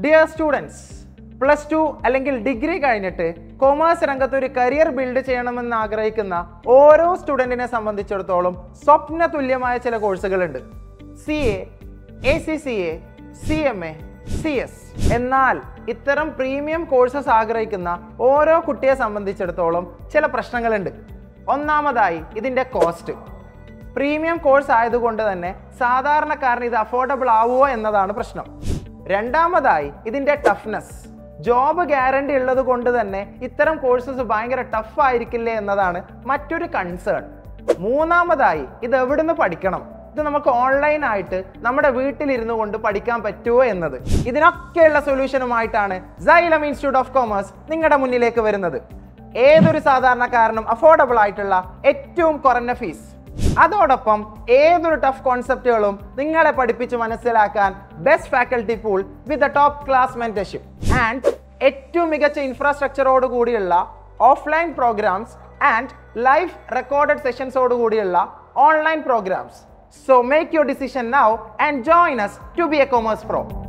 dear students plus two അല്ലെങ്കിൽ degree കഴിഞ്ഞിട്ട് commerce രംഗത്ത് ഒരു കരിയർ ബിൽഡ് ചെയ്യണമെന്ന് ആഗ്രഹിക്കുന്ന ഓരോ സ്റ്റുഡൻറ്റിനെ സംബന്ധിച്ചിടത്തോളം സ്വപ്ന തുല്യമായ ചില കോഴ്സുകളുണ്ട് C A A C C A C M A C S എന്നാൽ ഇത്തരം പ്രീമിയം കോഴ്സസ് ആഗ്രഹിക്കുന്ന ഓരോ കുട്ടിയെ സംബന്ധിച്ചിടത്തോളം ചില പ്രശ്നങ്ങളുണ്ട് ഒന്നാമതായി ഇതിൻ്റെ കോസ്റ്റ് പ്രീമിയം കോഴ്സ് ആയതുകൊണ്ട് തന്നെ സാധാരണക്കാരന് ഇത് അഫോർഡബിൾ ആവുമോ എന്നതാണ് പ്രശ്നം രണ്ടാമതായി ഇതിൻ്റെ ടഫ്നെസ് ജോബ് ഗ്യാരണ്ടി ഉള്ളത് കൊണ്ട് തന്നെ ഇത്തരം കോഴ്സസ് ഭയങ്കര ടഫ് ആയിരിക്കില്ലേ എന്നതാണ് മറ്റൊരു കൺസേൺ മൂന്നാമതായി ഇത് എവിടുന്ന് പഠിക്കണം ഇത് നമുക്ക് ഓൺലൈൻ ആയിട്ട് നമ്മുടെ വീട്ടിലിരുന്നു കൊണ്ട് പഠിക്കാൻ പറ്റുമോ എന്നത് ഇതിനൊക്കെയുള്ള സൊല്യൂഷനുമായിട്ടാണ് സൈലം ഇൻസ്റ്റിറ്റ്യൂട്ട് ഓഫ് കോമേഴ്സ് നിങ്ങളുടെ മുന്നിലേക്ക് വരുന്നത് ഏതൊരു സാധാരണക്കാരനും അഫോർഡബിൾ ആയിട്ടുള്ള ഏറ്റവും കുറഞ്ഞ ഫീസ് അതോടൊപ്പം ഏതൊരു ടഫ് കോൺസെപ്റ്റുകളും നിങ്ങളെ പഠിപ്പിച്ച് മനസ്സിലാക്കാൻ best faculty pool with top class mentorship and ഏറ്റവും മികച്ച ഇൻഫ്രാസ്ട്രക്ചറോട് കൂടിയുള്ള offline programs and live recorded സെഷൻസോട് കൂടിയുള്ള online programs so make your decision now and join us to be a commerce pro